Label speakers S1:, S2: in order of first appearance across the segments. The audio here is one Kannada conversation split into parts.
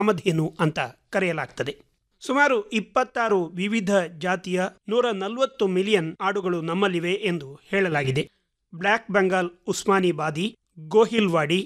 S1: ಕಾಮಧೇನು ಅಂತ ಕರೆಯಲಾಗ್ತದೆ ಸುಮಾರು ಇಪ್ಪತ್ತಾರು ವಿವಿಧ ಜಾತಿಯ ನೂರ ನಲವತ್ತು ಮಿಲಿಯನ್ ಆಡುಗಳು ನಮ್ಮಲ್ಲಿವೆ ಎಂದು ಹೇಳಲಾಗಿದೆ ಬ್ಲ್ಯಾಕ್ ಬೆಂಗಾಲ್ ಉಸ್ಮಾನಿ ಬಾದಿ ಗೋಹಿಲ್ವಾಡಿ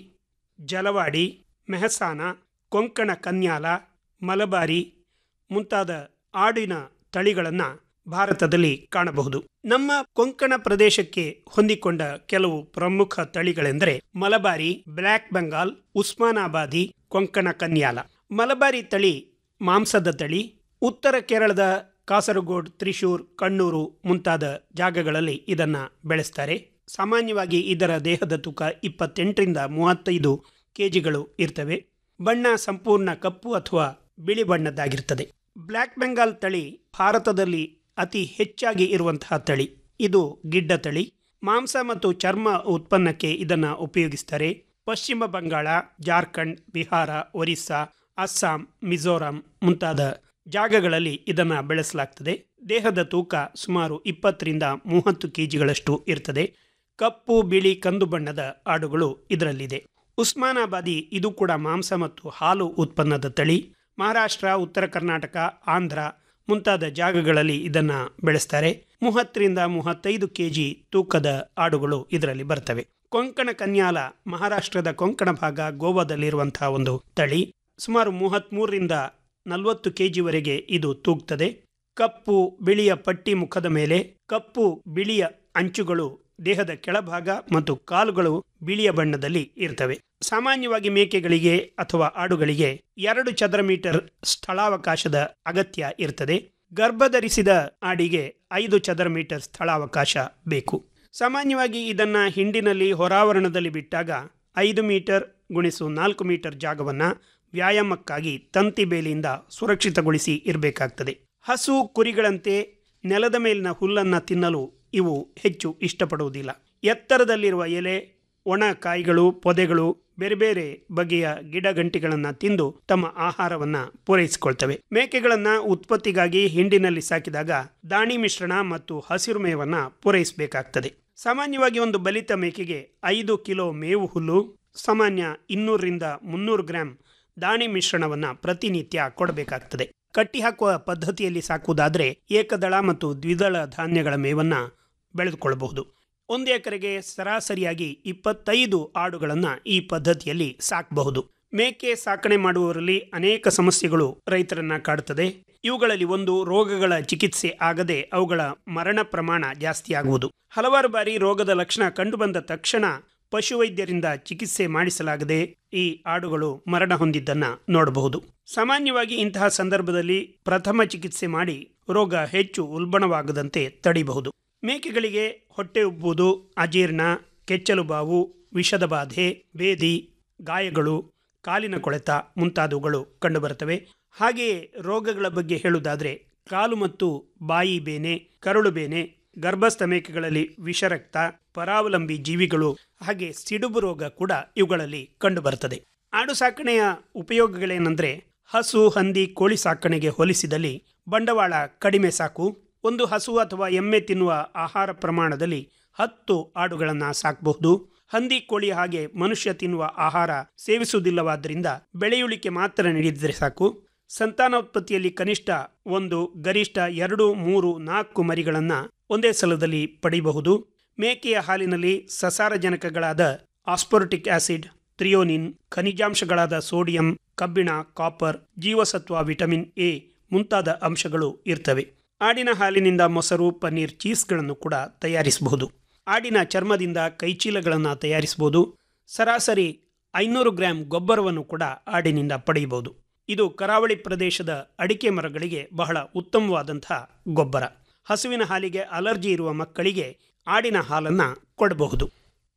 S1: ಜಲವಾಡಿ ಮೆಹಸಾನ ಕೊಂಕಣ ಕನ್ಯಾಲ ಮಲಬಾರಿ ಮುಂತಾದ ಆಡಿನ ತಳಿಗಳನ್ನು ಭಾರತದಲ್ಲಿ ಕಾಣಬಹುದು ನಮ್ಮ ಕೊಂಕಣ ಪ್ರದೇಶಕ್ಕೆ ಹೊಂದಿಕೊಂಡ ಕೆಲವು ಪ್ರಮುಖ ತಳಿಗಳೆಂದರೆ ಮಲಬಾರಿ ಬ್ಲ್ಯಾಕ್ ಬೆಂಗಾಲ್ ಉಸ್ಮಾನಾಬಾದಿ ಕೊಂಕಣ ಕನ್ಯಾಲ ಮಲಬಾರಿ ತಳಿ ಮಾಂಸದ ತಳಿ ಉತ್ತರ ಕೇರಳದ ಕಾಸರಗೋಡ್ ತ್ರಿಶೂರ್ ಕಣ್ಣೂರು ಮುಂತಾದ ಜಾಗಗಳಲ್ಲಿ ಇದನ್ನು ಬೆಳೆಸ್ತಾರೆ ಸಾಮಾನ್ಯವಾಗಿ ಇದರ ದೇಹದ ತೂಕ ಇಪ್ಪತ್ತೆಂಟರಿಂದ ಮೂವತ್ತೈದು ಕೆಜಿಗಳು ಇರ್ತವೆ ಬಣ್ಣ ಸಂಪೂರ್ಣ ಕಪ್ಪು ಅಥವಾ ಬಿಳಿ ಬಣ್ಣದ್ದಾಗಿರ್ತದೆ ಬ್ಲ್ಯಾಕ್ ಬೆಂಗಾಲ್ ತಳಿ ಭಾರತದಲ್ಲಿ ಅತಿ ಹೆಚ್ಚಾಗಿ ಇರುವಂತಹ ತಳಿ ಇದು ಗಿಡ್ಡ ತಳಿ ಮಾಂಸ ಮತ್ತು ಚರ್ಮ ಉತ್ಪನ್ನಕ್ಕೆ ಇದನ್ನು ಉಪಯೋಗಿಸ್ತಾರೆ ಪಶ್ಚಿಮ ಬಂಗಾಳ ಜಾರ್ಖಂಡ್ ಬಿಹಾರ ಒರಿಸ್ಸಾ ಅಸ್ಸಾಂ ಮಿಜೋರಾಂ ಮುಂತಾದ ಜಾಗಗಳಲ್ಲಿ ಇದನ್ನು ಬೆಳೆಸಲಾಗ್ತದೆ ದೇಹದ ತೂಕ ಸುಮಾರು ಇಪ್ಪತ್ತರಿಂದ ಮೂವತ್ತು ಕೆಜಿಗಳಷ್ಟು ಇರ್ತದೆ ಕಪ್ಪು ಬಿಳಿ ಕಂದು ಬಣ್ಣದ ಆಡುಗಳು ಇದರಲ್ಲಿದೆ ಉಸ್ಮಾನಾಬಾದಿ ಇದು ಕೂಡ ಮಾಂಸ ಮತ್ತು ಹಾಲು ಉತ್ಪನ್ನದ ತಳಿ ಮಹಾರಾಷ್ಟ್ರ ಉತ್ತರ ಕರ್ನಾಟಕ ಆಂಧ್ರ ಮುಂತಾದ ಜಾಗಗಳಲ್ಲಿ ಇದನ್ನು ಬೆಳೆಸ್ತಾರೆ ಮೂವತ್ತರಿಂದ ಮೂವತ್ತೈದು ಕೆಜಿ ತೂಕದ ಆಡುಗಳು ಇದರಲ್ಲಿ ಬರ್ತವೆ ಕೊಂಕಣ ಕನ್ಯಾಲ ಮಹಾರಾಷ್ಟ್ರದ ಕೊಂಕಣ ಭಾಗ ಗೋವಾದಲ್ಲಿರುವಂತಹ ಒಂದು ತಳಿ ಸುಮಾರು ಮೂವತ್ತ್ಮೂರರಿಂದ ನಲವತ್ತು ಕೆಜಿವರೆಗೆ ಇದು ತೂಗ್ತದೆ ಕಪ್ಪು ಬಿಳಿಯ ಪಟ್ಟಿ ಮುಖದ ಮೇಲೆ ಕಪ್ಪು ಬಿಳಿಯ ಅಂಚುಗಳು ದೇಹದ ಕೆಳಭಾಗ ಮತ್ತು ಕಾಲುಗಳು ಬಿಳಿಯ ಬಣ್ಣದಲ್ಲಿ ಇರ್ತವೆ ಸಾಮಾನ್ಯವಾಗಿ ಮೇಕೆಗಳಿಗೆ ಅಥವಾ ಆಡುಗಳಿಗೆ ಎರಡು ಚದರ ಮೀಟರ್ ಸ್ಥಳಾವಕಾಶದ ಅಗತ್ಯ ಇರ್ತದೆ ಗರ್ಭಧರಿಸಿದ ಆಡಿಗೆ ಐದು ಚದರ ಮೀಟರ್ ಸ್ಥಳಾವಕಾಶ ಬೇಕು ಸಾಮಾನ್ಯವಾಗಿ ಇದನ್ನು ಹಿಂಡಿನಲ್ಲಿ ಹೊರಾವರಣದಲ್ಲಿ ಬಿಟ್ಟಾಗ ಐದು ಮೀಟರ್ ಗುಣಿಸು ನಾಲ್ಕು ಮೀಟರ್ ಜಾಗವನ್ನು ವ್ಯಾಯಾಮಕ್ಕಾಗಿ ತಂತಿ ಬೇಲಿಯಿಂದ ಸುರಕ್ಷಿತಗೊಳಿಸಿ ಇರಬೇಕಾಗ್ತದೆ ಹಸು ಕುರಿಗಳಂತೆ ನೆಲದ ಮೇಲಿನ ಹುಲ್ಲನ್ನು ತಿನ್ನಲು ಇವು ಹೆಚ್ಚು ಇಷ್ಟಪಡುವುದಿಲ್ಲ ಎತ್ತರದಲ್ಲಿರುವ ಎಲೆ ಒಣ ಕಾಯಿಗಳು ಪೊದೆಗಳು ಬೇರೆ ಬೇರೆ ಬಗೆಯ ಗಿಡಗಂಟಿಗಳನ್ನು ತಿಂದು ತಮ್ಮ ಆಹಾರವನ್ನು ಪೂರೈಸಿಕೊಳ್ತವೆ ಮೇಕೆಗಳನ್ನು ಉತ್ಪತ್ತಿಗಾಗಿ ಹಿಂಡಿನಲ್ಲಿ ಸಾಕಿದಾಗ ದಾಣಿ ಮಿಶ್ರಣ ಮತ್ತು ಹಸಿರು ಮೇವನ್ನು ಪೂರೈಸಬೇಕಾಗ್ತದೆ ಸಾಮಾನ್ಯವಾಗಿ ಒಂದು ಬಲಿತ ಮೇಕೆಗೆ ಐದು ಕಿಲೋ ಮೇವು ಹುಲ್ಲು ಸಾಮಾನ್ಯ ಇನ್ನೂರರಿಂದ ಮುನ್ನೂರು ಗ್ರಾಂ ದಾಣಿ ಮಿಶ್ರಣವನ್ನು ಪ್ರತಿನಿತ್ಯ ಕೊಡಬೇಕಾಗ್ತದೆ ಕಟ್ಟಿ ಹಾಕುವ ಪದ್ಧತಿಯಲ್ಲಿ ಸಾಕುವುದಾದರೆ ಏಕದಳ ಮತ್ತು ದ್ವಿದಳ ಧಾನ್ಯಗಳ ಮೇವನ್ನು ಬೆಳೆದುಕೊಳ್ಳಬಹುದು ಒಂದು ಎಕರೆಗೆ ಸರಾಸರಿಯಾಗಿ ಇಪ್ಪತ್ತೈದು ಆಡುಗಳನ್ನು ಈ ಪದ್ಧತಿಯಲ್ಲಿ ಸಾಕಬಹುದು ಮೇಕೆ ಸಾಕಣೆ ಮಾಡುವವರಲ್ಲಿ ಅನೇಕ ಸಮಸ್ಯೆಗಳು ರೈತರನ್ನ ಕಾಡುತ್ತದೆ ಇವುಗಳಲ್ಲಿ ಒಂದು ರೋಗಗಳ ಚಿಕಿತ್ಸೆ ಆಗದೆ ಅವುಗಳ ಮರಣ ಪ್ರಮಾಣ ಜಾಸ್ತಿ ಆಗುವುದು ಹಲವಾರು ಬಾರಿ ರೋಗದ ಲಕ್ಷಣ ಕಂಡುಬಂದ ತಕ್ಷಣ ಪಶುವೈದ್ಯರಿಂದ ಚಿಕಿತ್ಸೆ ಮಾಡಿಸಲಾಗದೆ ಈ ಆಡುಗಳು ಮರಣ ಹೊಂದಿದ್ದನ್ನ ನೋಡಬಹುದು ಸಾಮಾನ್ಯವಾಗಿ ಇಂತಹ ಸಂದರ್ಭದಲ್ಲಿ ಪ್ರಥಮ ಚಿಕಿತ್ಸೆ ಮಾಡಿ ರೋಗ ಹೆಚ್ಚು ಉಲ್ಬಣವಾಗದಂತೆ ತಡೆಯಬಹುದು ಮೇಕೆಗಳಿಗೆ ಹೊಟ್ಟೆ ಉಬ್ಬುವುದು ಅಜೀರ್ಣ ಕೆಚ್ಚಲು ಬಾವು ವಿಷದ ಬಾಧೆ ಬೇದಿ ಗಾಯಗಳು ಕಾಲಿನ ಕೊಳೆತ ಮುಂತಾದವುಗಳು ಕಂಡುಬರುತ್ತವೆ ಹಾಗೆಯೇ ರೋಗಗಳ ಬಗ್ಗೆ ಹೇಳುವುದಾದರೆ ಕಾಲು ಮತ್ತು ಬಾಯಿ ಬೇನೆ ಕರುಳು ಬೇನೆ ಗರ್ಭಸ್ಥ ಮೇಕೆಗಳಲ್ಲಿ ವಿಷರಕ್ತ ಪರಾವಲಂಬಿ ಜೀವಿಗಳು ಹಾಗೆ ಸಿಡುಬು ರೋಗ ಕೂಡ ಇವುಗಳಲ್ಲಿ ಕಂಡುಬರುತ್ತದೆ ಆಡು ಸಾಕಣೆಯ ಉಪಯೋಗಗಳೇನೆಂದರೆ ಹಸು ಹಂದಿ ಕೋಳಿ ಸಾಕಣೆಗೆ ಹೋಲಿಸಿದಲ್ಲಿ ಬಂಡವಾಳ ಕಡಿಮೆ ಸಾಕು ಒಂದು ಹಸು ಅಥವಾ ಎಮ್ಮೆ ತಿನ್ನುವ ಆಹಾರ ಪ್ರಮಾಣದಲ್ಲಿ ಹತ್ತು ಆಡುಗಳನ್ನು ಸಾಕಬಹುದು ಹಂದಿ ಕೋಳಿ ಹಾಗೆ ಮನುಷ್ಯ ತಿನ್ನುವ ಆಹಾರ ಸೇವಿಸುವುದಿಲ್ಲವಾದ್ದರಿಂದ ಬೆಳೆಯುಳಿಕೆ ಮಾತ್ರ ನೀಡಿದರೆ ಸಾಕು ಸಂತಾನೋತ್ಪತ್ತಿಯಲ್ಲಿ ಕನಿಷ್ಠ ಒಂದು ಗರಿಷ್ಠ ಎರಡು ಮೂರು ನಾಲ್ಕು ಮರಿಗಳನ್ನು ಒಂದೇ ಸಲದಲ್ಲಿ ಪಡೆಯಬಹುದು ಮೇಕೆಯ ಹಾಲಿನಲ್ಲಿ ಸಸಾರಜನಕಗಳಾದ ಆಸ್ಪೊರಟಿಕ್ ಆಸಿಡ್ ತ್ರಿಯೋನಿನ್ ಖನಿಜಾಂಶಗಳಾದ ಸೋಡಿಯಂ ಕಬ್ಬಿಣ ಕಾಪರ್ ಜೀವಸತ್ವ ವಿಟಮಿನ್ ಎ ಮುಂತಾದ ಅಂಶಗಳು ಇರ್ತವೆ ಆಡಿನ ಹಾಲಿನಿಂದ ಮೊಸರು ಪನ್ನೀರ್ ಚೀಸ್ಗಳನ್ನು ಕೂಡ ತಯಾರಿಸಬಹುದು ಆಡಿನ ಚರ್ಮದಿಂದ ಕೈಚೀಲಗಳನ್ನು ತಯಾರಿಸಬಹುದು ಸರಾಸರಿ ಐನೂರು ಗ್ರಾಂ ಗೊಬ್ಬರವನ್ನು ಕೂಡ ಆಡಿನಿಂದ ಪಡೆಯಬಹುದು ಇದು ಕರಾವಳಿ ಪ್ರದೇಶದ ಅಡಿಕೆ ಮರಗಳಿಗೆ ಬಹಳ ಉತ್ತಮವಾದಂತಹ ಗೊಬ್ಬರ ಹಸುವಿನ ಹಾಲಿಗೆ ಅಲರ್ಜಿ ಇರುವ ಮಕ್ಕಳಿಗೆ ಆಡಿನ ಹಾಲನ್ನು ಕೊಡಬಹುದು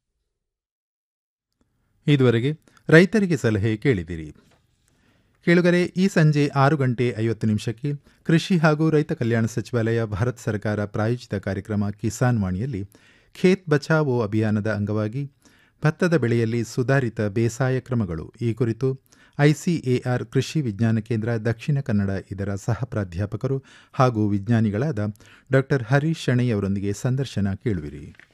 S2: ಇದುವರೆಗೆ ರೈತರಿಗೆ ಸಲಹೆ ಕೇಳಿದಿರಿ ಕೇಳುಗರೆ ಈ ಸಂಜೆ ಆರು ಗಂಟೆ ಐವತ್ತು ನಿಮಿಷಕ್ಕೆ ಕೃಷಿ ಹಾಗೂ ರೈತ ಕಲ್ಯಾಣ ಸಚಿವಾಲಯ ಭಾರತ ಸರ್ಕಾರ ಪ್ರಾಯೋಜಿತ ಕಾರ್ಯಕ್ರಮ ಕಿಸಾನ್ ವಾಣಿಯಲ್ಲಿ ಖೇತ್ ಬಚಾವೋ ಅಭಿಯಾನದ ಅಂಗವಾಗಿ ಭತ್ತದ ಬೆಳೆಯಲ್ಲಿ ಸುಧಾರಿತ ಬೇಸಾಯ ಕ್ರಮಗಳು ಈ ಕುರಿತು ಐಸಿಎಆರ್ ಕೃಷಿ ವಿಜ್ಞಾನ ಕೇಂದ್ರ ದಕ್ಷಿಣ ಕನ್ನಡ ಇದರ ಸಹ ಪ್ರಾಧ್ಯಾಪಕರು ಹಾಗೂ ವಿಜ್ಞಾನಿಗಳಾದ ಡಾಕ್ಟರ್ ಹರೀಶ್ ಶೆಣೈ ಅವರೊಂದಿಗೆ ಸಂದರ್ಶನ ಕೇಳುವಿರಿ